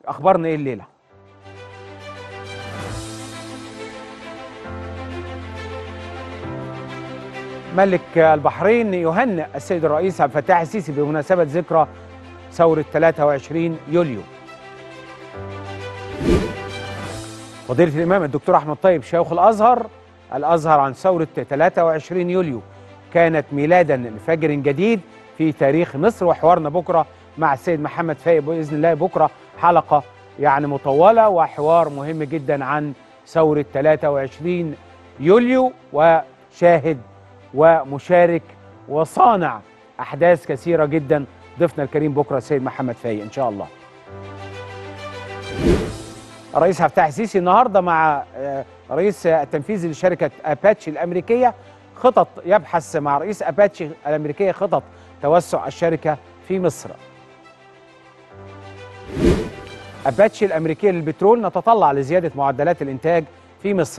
اخبارنا ايه الليله ملك البحرين يهنئ السيد الرئيس عبد الفتاح السيسي بمناسبه ذكرى ثوره 23 يوليو فضيله الامام الدكتور احمد طيب شيخ الازهر الازهر عن ثوره 23 يوليو كانت ميلادا لفجر جديد في تاريخ مصر وحوارنا بكره مع السيد محمد فايق باذن الله بكره حلقه يعني مطوله وحوار مهم جدا عن ثوره 23 يوليو وشاهد ومشارك وصانع احداث كثيره جدا ضيفنا الكريم بكره السيد محمد فايق ان شاء الله. الرئيس عبد الفتاح السيسي النهارده مع رئيس التنفيذي لشركه اباتشي الامريكيه خطط يبحث مع رئيس اباتشي الامريكيه خطط توسع الشركه في مصر. اباتشي الامريكيه للبترول نتطلع لزياده معدلات الانتاج في مصر.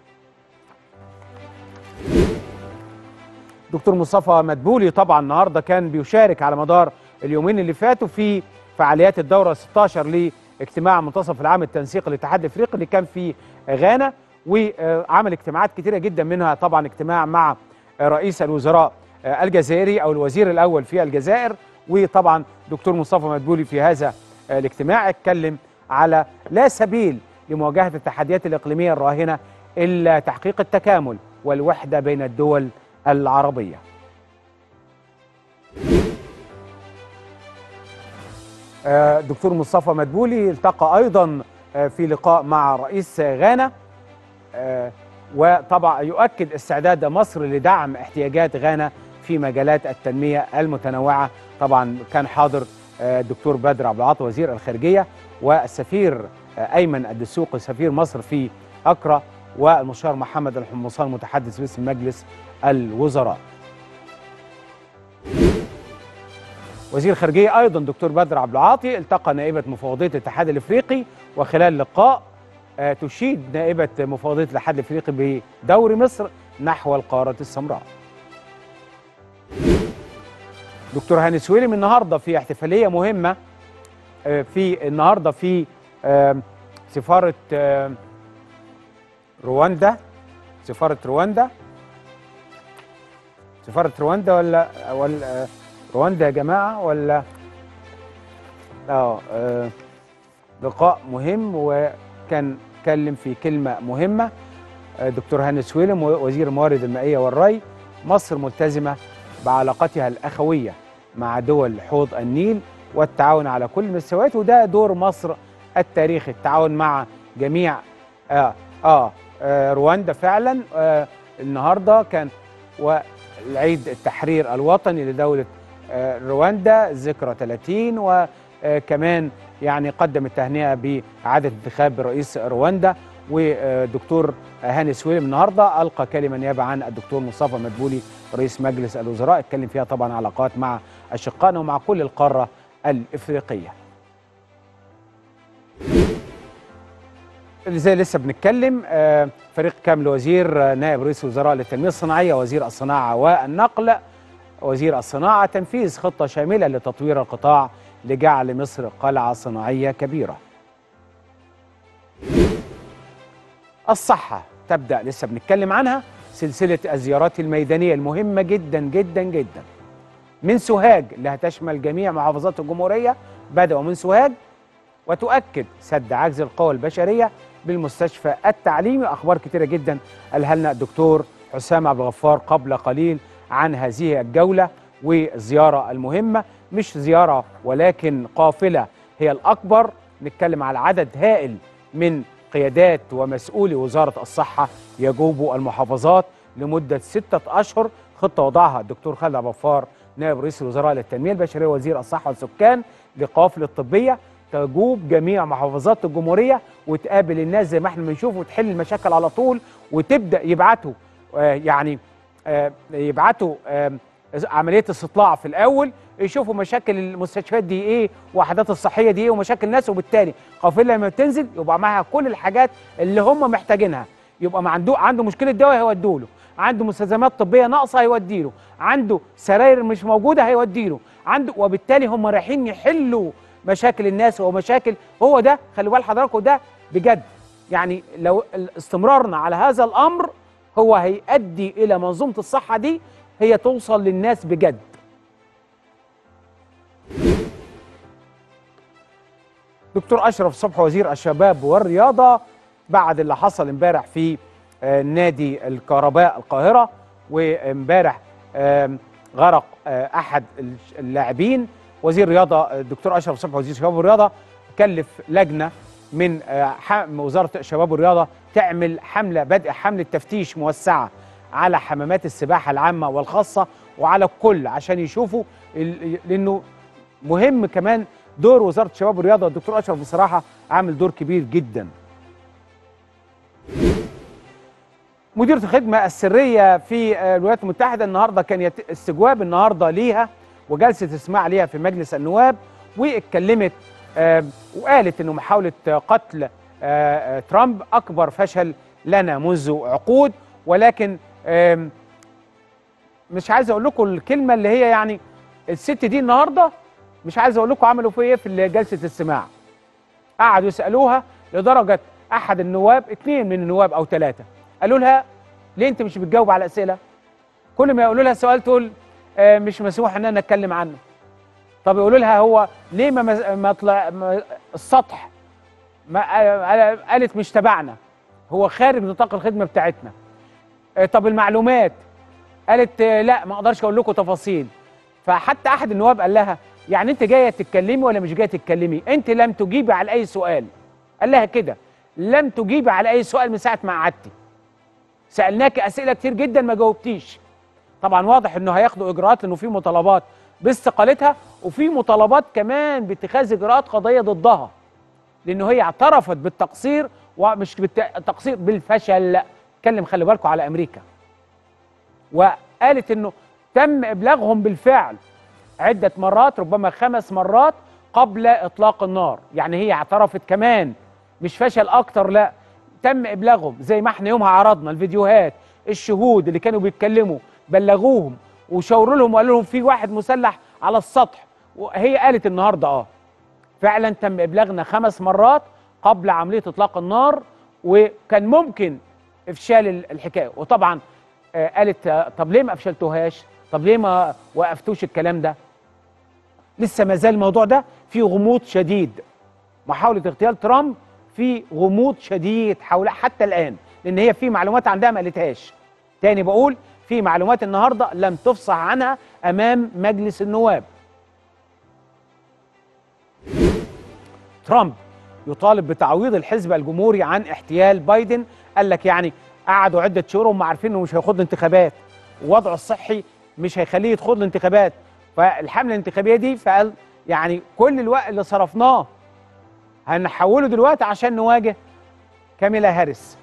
دكتور مصطفى مدبولي طبعا النهارده كان بيشارك على مدار اليومين اللي فاتوا في فعاليات الدوره 16 لاجتماع منتصف العام التنسيق الاتحاد الافريقي اللي كان في غانا وعمل اجتماعات كتيره جدا منها طبعا اجتماع مع رئيس الوزراء الجزائري او الوزير الاول في الجزائر وطبعا دكتور مصطفى مدبولي في هذا الاجتماع اتكلم على لا سبيل لمواجهه التحديات الاقليميه الراهنه الا تحقيق التكامل والوحده بين الدول العربيه. دكتور مصطفى مدبولي التقى ايضا في لقاء مع رئيس غانا وطبعا يؤكد استعداد مصر لدعم احتياجات غانا في مجالات التنميه المتنوعه طبعا كان حاضر الدكتور بدر عبد العاطي وزير الخارجيه والسفير ايمن الدسوقي سفير مصر في اكرا والمستشار محمد الحمصان متحدث باسم مجلس الوزراء. وزير الخارجيه ايضا دكتور بدر عبد العاطي التقى نائبه مفوضيه الاتحاد الافريقي وخلال لقاء تشيد نائبه مفوضيه الاتحاد الافريقي بدور مصر نحو القاره السمراء. دكتور هاني سويلم النهارده في احتفاليه مهمه في النهارده في سفاره رواندا سفاره رواندا سفاره رواندا ولا ولا رواندا يا جماعه ولا اه لقاء مهم وكان اتكلم في كلمه مهمه دكتور هاني سويلم وزير الموارد المائيه والري مصر ملتزمه بعلاقتها الاخويه مع دول حوض النيل والتعاون على كل المستويات وده دور مصر التاريخي التعاون مع جميع آه آه, آه رواندا فعلا آه النهارده كان والعيد التحرير الوطني لدوله آه رواندا ذكرى 30 وكمان يعني قدم التهنئه باعاده انتخاب رئيس رواندا ودكتور هاني سويلم النهارده القى كلمه نيابه عن الدكتور مصطفى مدبولي رئيس مجلس الوزراء اتكلم فيها طبعا علاقات مع اشقائنا ومع كل القاره الافريقيه. زي لسه بنتكلم فريق كامل وزير نائب رئيس الوزراء للتنميه الصناعيه وزير الصناعه والنقل وزير الصناعه تنفيذ خطه شامله لتطوير القطاع لجعل مصر قلعه صناعيه كبيره. الصحه تبدا لسه بنتكلم عنها سلسله الزيارات الميدانيه المهمه جدا جدا جدا. من سوهاج اللي هتشمل جميع محافظات الجمهوريه بداوا من سوهاج وتؤكد سد عجز القوى البشريه بالمستشفى التعليمي اخبار كتيره جدا قالها لنا الدكتور حسام عبد الغفار قبل قليل عن هذه الجوله والزياره المهمه مش زياره ولكن قافله هي الاكبر نتكلم على عدد هائل من قيادات ومسؤولي وزاره الصحه يجوبوا المحافظات لمده سته اشهر خطه وضعها الدكتور خالد عبد الغفار نائب رئيس الوزراء للتنميه البشريه وزير الصحه والسكان لقوافل الطبيه تجوب جميع محافظات الجمهوريه وتقابل الناس زي ما احنا بنشوف وتحل المشاكل على طول وتبدا يبعتوا آه يعني آه يبعتوا آه عمليه استطلاع في الاول يشوفوا مشاكل المستشفيات دي ايه وحدات الصحيه دي ايه ومشاكل الناس وبالتالي قافله لما تنزل يبقى معاها كل الحاجات اللي هم محتاجينها يبقى ما عنده عنده مشكله دواء هيودوا له عنده مستلزمات طبيه ناقصه هيودي له عنده سراير مش موجوده هيودي له عنده وبالتالي هم رايحين يحلوا مشاكل الناس ومشاكل هو ده خلي بال حضراتكم ده بجد يعني لو استمرارنا على هذا الامر هو هيؤدي الى منظومه الصحه دي هي توصل للناس بجد دكتور اشرف صبحي وزير الشباب والرياضه بعد اللي حصل امبارح في آه، نادي الكهرباء القاهره وامبارح آم، غرق آه، احد الش- اللاعبين وزير الرياضه الدكتور اشرف صبحي وزير الشباب والرياضه كلف لجنه من آه، ح- وزاره الشباب والرياضه تعمل حمله بدء حمله تفتيش موسعه على حمامات السباحه العامه والخاصه وعلى الكل عشان يشوفوا ال- لانه مهم كمان دور وزاره الشباب والرياضه الدكتور اشرف بصراحه عامل دور كبير جدا مديرة الخدمة السرية في آه، الولايات المتحدة النهاردة كان يت- استجواب النهاردة ليها وجلسة استماع ليها في مجلس النواب واتكلمت آه، وقالت انه محاولة آه، قتل آه، آه، ترامب اكبر فشل لنا منذ عقود ولكن آم، مش عايز اقول لكم الكلمة اللي هي يعني الست دي النهاردة مش عايز اقول لكم عملوا فيها ايه في جلسة الاستماع قعدوا يسالوها لدرجه احد النواب اثنين من النواب او ثلاثه قالوا لها ليه انت مش بتجاوب على اسئله كل ما يقولوا لها سؤال تقول آه مش مسموح ان انا اتكلم عنه طب يقولوا لها هو ليه ما مز- ما طلع ما السطح ما آه، قالت مش تبعنا هو خارج نطاق الخدمه بتاعتنا آه طب المعلومات قالت آه لا ما اقدرش اقول لكم تفاصيل فحتى احد النواب قال لها يعني انت جايه تتكلمي ولا مش جايه تتكلمي انت لم تجيبي على اي سؤال قال لها كده لم تجيبي على اي سؤال من ساعه ما قعدتي سالناك اسئله كتير جدا ما جاوبتيش طبعا واضح انه هياخدوا اجراءات لانه في مطالبات باستقالتها وفي مطالبات كمان باتخاذ اجراءات قضائيه ضدها لانه هي اعترفت بالتقصير ومش بالتقصير بالفشل اتكلم خلي بالكم على امريكا وقالت انه تم ابلاغهم بالفعل عده مرات ربما خمس مرات قبل اطلاق النار يعني هي اعترفت كمان مش فشل اكتر لا تم ابلاغهم زي ما احنا يومها عرضنا الفيديوهات الشهود اللي كانوا بيتكلموا بلغوهم وشاوروا لهم وقالوا لهم في واحد مسلح على السطح وهي قالت النهارده اه فعلا تم ابلاغنا خمس مرات قبل عمليه اطلاق النار وكان ممكن افشال ال- الحكايه وطبعا آه، قالت آه، طب ليه ما افشلتوهاش طب ليه ما وقفتوش الكلام ده لسه ما زال الموضوع ده فيه غموض شديد محاوله اغتيال ترامب في غموض شديد حول حتى الان لان هي في معلومات عندها ما قالتهاش تاني بقول في معلومات النهارده لم تفصح عنها امام مجلس النواب ترامب يطالب بتعويض الحزب الجمهوري عن احتيال بايدن قال لك يعني قعدوا عده شهور وهم عارفين انه مش هيخوض الانتخابات ووضعه الصحي مش هيخليه يدخل الانتخابات فالحمله الانتخابيه دي فقال يعني كل الوقت اللي صرفناه هنحوله دلوقتي عشان نواجه كاميلا هاريس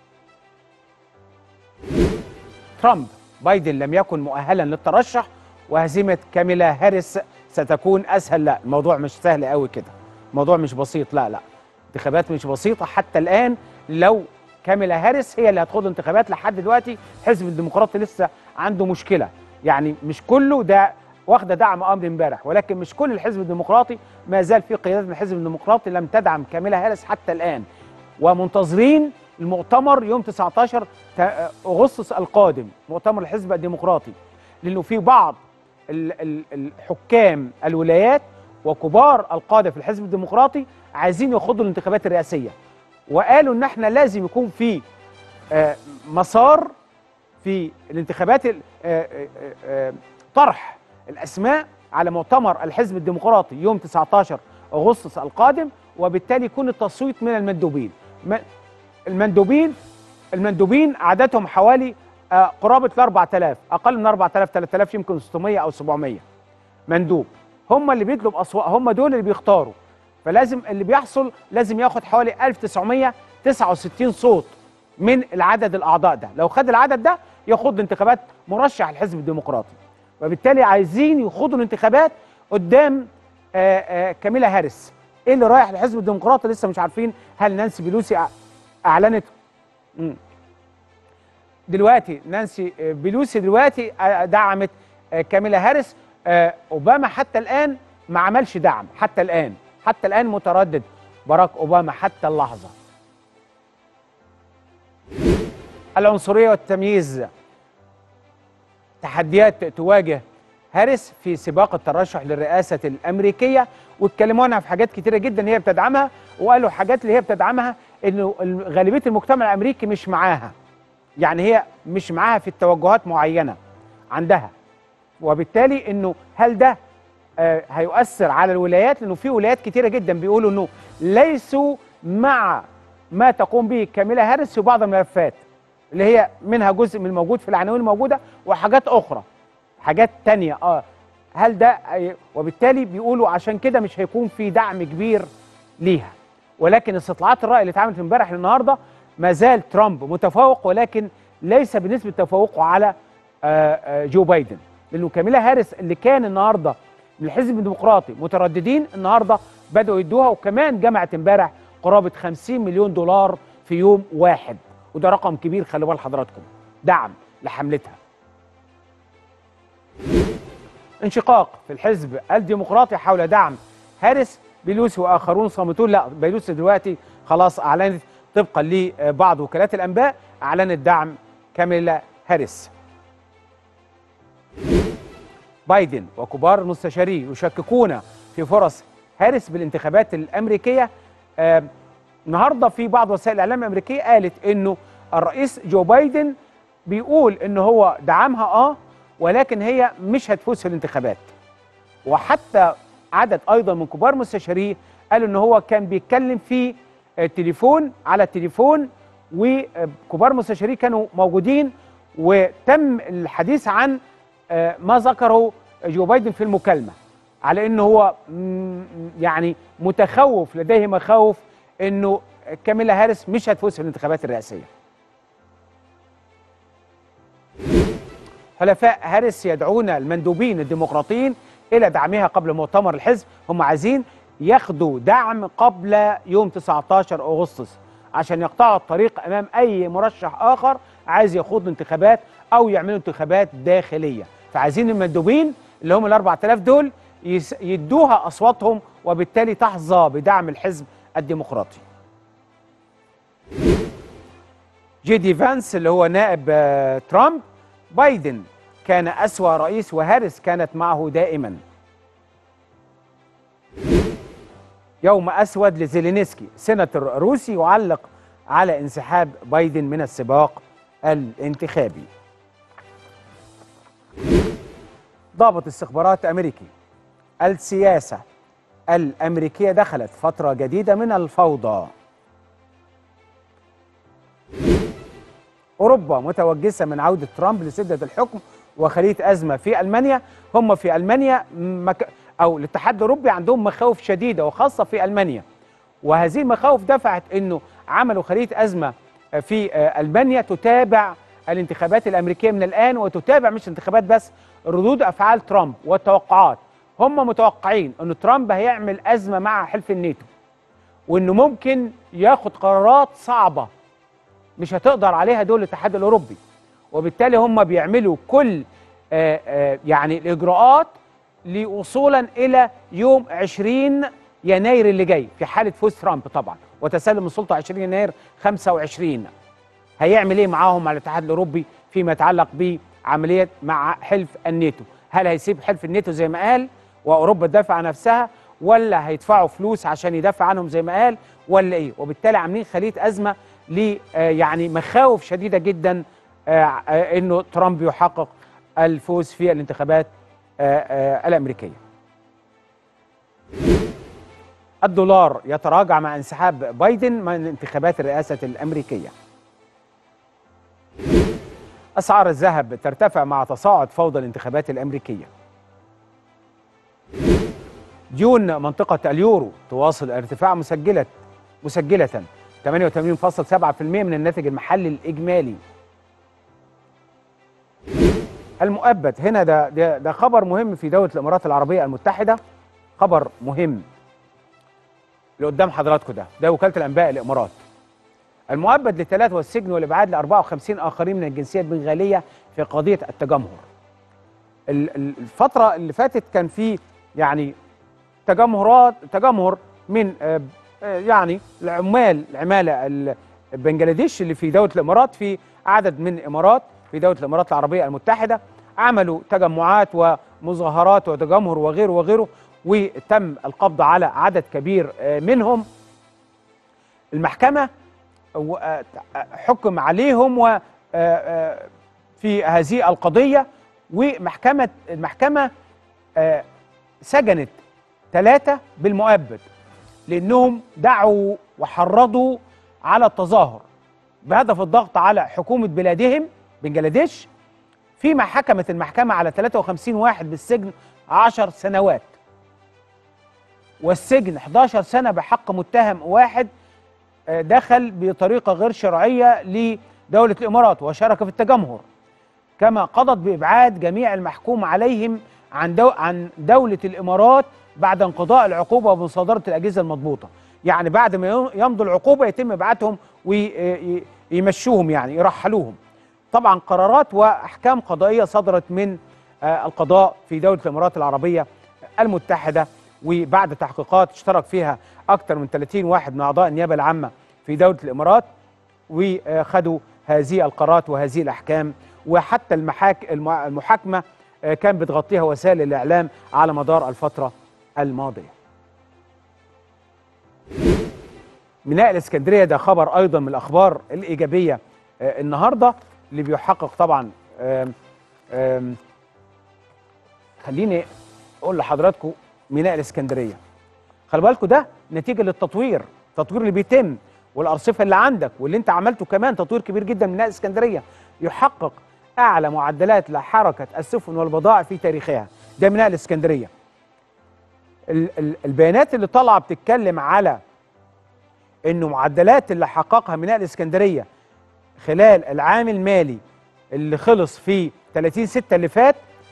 ترامب بايدن لم يكن مؤهلا للترشح وهزيمه كاميلا هاريس ستكون اسهل لا الموضوع مش سهل قوي كده الموضوع مش بسيط لا لا انتخابات مش بسيطه حتى الان لو كاميلا هاريس هي اللي هتخوض انتخابات لحد دلوقتي حزب الديمقراطي لسه عنده مشكله يعني مش كله ده واخده دعم امر امبارح ولكن مش كل الحزب الديمقراطي ما زال في قيادات من الحزب الديمقراطي لم تدعم كاميلا هاريس حتى الان ومنتظرين المؤتمر يوم 19 تا- اغسطس القادم مؤتمر الحزب الديمقراطي لانه في بعض ال- ال- الحكام الولايات وكبار القاده في الحزب الديمقراطي عايزين يخوضوا الانتخابات الرئاسيه وقالوا ان احنا لازم يكون في آه، مسار في الانتخابات ال- آه، آه، آه، طرح الاسماء على مؤتمر الحزب الديمقراطي يوم 19 اغسطس القادم وبالتالي يكون التصويت من المندوبين م- المندوبين المندوبين عددهم حوالي آه، قرابه ال 4000 اقل من 4000 3000 يمكن 600 او 700 مندوب هم اللي بيطلب اصوات هم دول اللي بيختاروا فلازم اللي بيحصل لازم ياخد حوالي 1969 صوت من العدد الاعضاء ده لو خد العدد ده يخوض انتخابات مرشح الحزب الديمقراطي وبالتالي عايزين يخوضوا الانتخابات قدام آه، آه، كاميلا هاريس ايه اللي رايح للحزب الديمقراطي لسه مش عارفين هل نانسي بيلوسي أع- اعلنت مم. دلوقتي نانسي آه، بيلوسي دلوقتي آه، دعمت آه، كاميلا هاريس آه، اوباما حتى الان ما عملش دعم حتى الان حتى الان متردد باراك اوباما حتى اللحظه العنصريه والتمييز تحديات تواجه هاريس في سباق الترشح للرئاسه الامريكيه واتكلموا عنها في حاجات كتيره جدا هي بتدعمها وقالوا حاجات اللي هي بتدعمها انه غالبيه المجتمع الامريكي مش معاها يعني هي مش معاها في التوجهات معينه عندها وبالتالي انه هل ده آه هيؤثر على الولايات لانه في ولايات كتيره جدا بيقولوا انه ليسوا مع ما تقوم به كاميلا هاريس في بعض الملفات اللي هي منها جزء من الموجود في العناوين الموجوده وحاجات اخرى حاجات تانية اه هل ده وبالتالي بيقولوا عشان كده مش هيكون في دعم كبير ليها ولكن استطلاعات الراي اللي اتعملت امبارح للنهارده ما زال ترامب متفوق ولكن ليس بنسبه تفوقه على جو بايدن لانه كاميلا هاريس اللي كان النهارده من الحزب الديمقراطي مترددين النهارده بداوا يدوها وكمان جمعت امبارح قرابه 50 مليون دولار في يوم واحد وده رقم كبير خلي بال حضراتكم دعم لحملتها انشقاق في الحزب الديمقراطي حول دعم هاريس بيلوسي واخرون صامتون لا بيلوسي دلوقتي خلاص اعلنت طبقا لبعض وكالات الانباء اعلنت دعم كاميلا هاريس بايدن وكبار مستشاريه يشككون في فرص هاريس بالانتخابات الامريكيه آه النهارده في بعض وسائل الاعلام الامريكيه قالت انه الرئيس جو بايدن بيقول ان هو دعمها اه ولكن هي مش هتفوز في الانتخابات وحتى عدد ايضا من كبار مستشاريه قالوا ان هو كان بيتكلم في التليفون على التليفون وكبار مستشاريه كانوا موجودين وتم الحديث عن ما ذكره جو بايدن في المكالمه على انه هو يعني متخوف لديه مخاوف انه كاميلا هاريس مش هتفوز في الانتخابات الرئاسيه حلفاء هاريس يدعون المندوبين الديمقراطيين الى دعمها قبل مؤتمر الحزب هم عايزين ياخدوا دعم قبل يوم 19 اغسطس عشان يقطعوا الطريق امام اي مرشح اخر عايز يخوض انتخابات او يعملوا انتخابات داخليه فعايزين المندوبين اللي هم ال 4000 دول يدوها اصواتهم وبالتالي تحظى بدعم الحزب الديمقراطي جي دي فانس اللي هو نائب ترامب بايدن كان أسوأ رئيس وهاريس كانت معه دائما يوم أسود لزيلينسكي سيناتور روسي يعلق على انسحاب بايدن من السباق الانتخابي ضابط استخبارات أمريكي السياسة الأمريكية دخلت فترة جديدة من الفوضى اوروبا متوجسه من عوده ترامب لسده الحكم وخليه ازمه في المانيا هم في المانيا مك... او الاتحاد الاوروبي عندهم مخاوف شديده وخاصه في المانيا وهذه المخاوف دفعت انه عملوا خليه ازمه في المانيا تتابع الانتخابات الامريكيه من الان وتتابع مش انتخابات بس ردود افعال ترامب والتوقعات هم متوقعين ان ترامب هيعمل ازمه مع حلف الناتو وانه ممكن ياخد قرارات صعبه مش هتقدر عليها دول الاتحاد الاوروبي وبالتالي هم بيعملوا كل آآ آآ يعني الاجراءات لوصولا الى يوم 20 يناير اللي جاي في حاله فوز ترامب طبعا وتسلم السلطه 20 يناير 25 هيعمل ايه معاهم مع الاتحاد الاوروبي فيما يتعلق بعمليه مع حلف الناتو هل هيسيب حلف الناتو زي ما قال واوروبا تدافع عن نفسها ولا هيدفعوا فلوس عشان يدافع عنهم زي ما قال ولا ايه وبالتالي عاملين خليه ازمه ل يعني مخاوف شديده جدا انه ترامب يحقق الفوز في الانتخابات الامريكيه. الدولار يتراجع مع انسحاب بايدن من انتخابات الرئاسه الامريكيه. اسعار الذهب ترتفع مع تصاعد فوضى الانتخابات الامريكيه. ديون منطقه اليورو تواصل ارتفاع مسجله مسجله 88.7% من الناتج المحلي الإجمالي المؤبد هنا ده, ده ده خبر مهم في دولة الإمارات العربية المتحدة خبر مهم اللي قدام حضراتكم ده ده وكالة الأنباء الإمارات المؤبد لثلاثة والسجن والإبعاد ل 54 آخرين من الجنسية البنغالية في قضية التجمهر الفترة اللي فاتت كان في يعني تجمهرات تجمهر من آه، آه، يعني العمال العماله ال- بنجلاديش اللي في دوله الامارات في عدد من الامارات في دوله الامارات العربيه المتحده عملوا تجمعات ومظاهرات وتجمهر وغيره وغيره وتم القبض على عدد كبير آه، منهم المحكمه و- آه، حكم عليهم و آه، آه، في هذه القضيه ومحكمه المحكمه آه، سجنت ثلاثه بالمؤبد لانهم دعوا وحرضوا على التظاهر بهدف الضغط على حكومه بلادهم بنجلاديش فيما حكمت المحكمه على 53 واحد بالسجن 10 سنوات والسجن 11 سنه بحق متهم واحد آه، دخل بطريقه غير شرعيه لدوله الامارات وشارك في التجمهر كما قضت بابعاد جميع المحكوم عليهم عن دو عن دوله الامارات بعد انقضاء العقوبه ومصادره الاجهزه المضبوطه يعني بعد ما يم- يمضوا العقوبه يتم ابعادهم ويمشوهم يعني يرحلوهم طبعا قرارات واحكام قضائيه صدرت من آه، القضاء في دوله الامارات العربيه المتحده وبعد تحقيقات اشترك فيها اكثر من 30 واحد من اعضاء النيابه العامه في دوله الامارات وخدوا هذه القرارات وهذه الاحكام وحتى المحاك المع- المحاكمه آه، كان بتغطيها وسائل الاعلام على مدار الفتره الماضيه. ميناء الاسكندريه ده خبر ايضا من الاخبار الايجابيه آه، النهارده اللي بيحقق طبعا آم، آم، خليني اقول لحضراتكم ميناء الاسكندريه خلي بالكم ده نتيجه للتطوير التطوير اللي بيتم والارصفه اللي عندك واللي انت عملته كمان تطوير كبير جدا من ميناء الاسكندريه يحقق اعلى معدلات لحركه السفن والبضائع في تاريخها ده ميناء الاسكندريه ال- ال- البيانات اللي طالعه بتتكلم على انه معدلات اللي حققها ميناء الاسكندريه خلال العام المالي اللي خلص في 30 6 اللي فات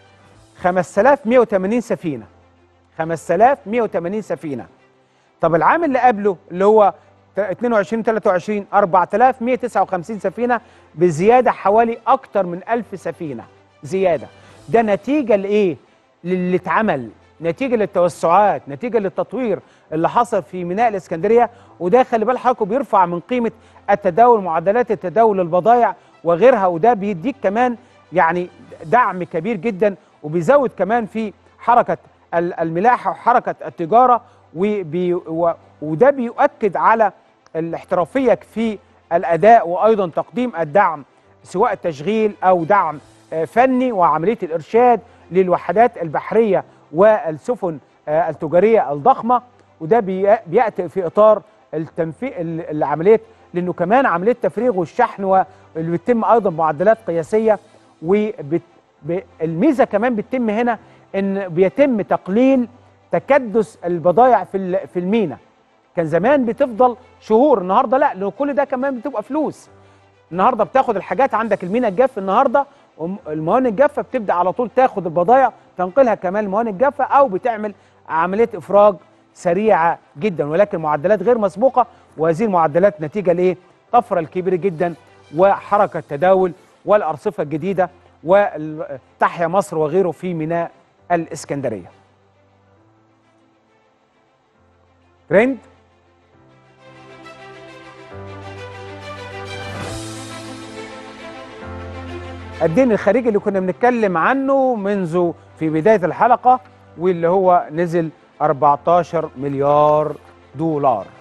5180 سفينه 5180 سفينه طب العام اللي قبله اللي هو ت- 22 23 4159 سفينه بزياده حوالي اكتر من 1000 سفينه زياده ده نتيجه لايه للي اتعمل نتيجه للتوسعات نتيجه للتطوير اللي حصل في ميناء الاسكندريه وده خلي بال حضراتكم بيرفع من قيمه التداول معدلات التداول البضائع وغيرها وده بيديك كمان يعني دعم كبير جدا وبيزود كمان في حركه ال- الملاحه وحركه التجاره وبي و- وده بيؤكد على الاحترافيه في الاداء وايضا تقديم الدعم سواء تشغيل او دعم آه، فني وعمليه الارشاد للوحدات البحريه والسفن آه، التجاريه الضخمه وده بي- بياتي في اطار التنفيذ العمليه لانه كمان عمليه تفريغ والشحن واللي بتتم ايضا معدلات قياسيه والميزه كمان بتتم هنا ان بيتم تقليل تكدس البضائع في ال- في المينا كان زمان بتفضل شهور النهارده لا لان كل ده كمان بتبقى فلوس النهارده بتاخد الحاجات عندك المينا الجاف النهارده وم- الموانئ الجافه بتبدا على طول تاخد البضائع تنقلها كمان الموانئ الجافه او بتعمل عمليه افراج سريعه جدا ولكن معدلات غير مسبوقه وهذه المعدلات نتيجه لايه؟ طفره الكبيره جدا وحركه تداول والارصفه الجديده وتحيا مصر وغيره في ميناء الاسكندريه. ترند الدين الخارجي اللي كنا بنتكلم عنه منذ في بداية الحلقة واللي هو نزل 14 مليار دولار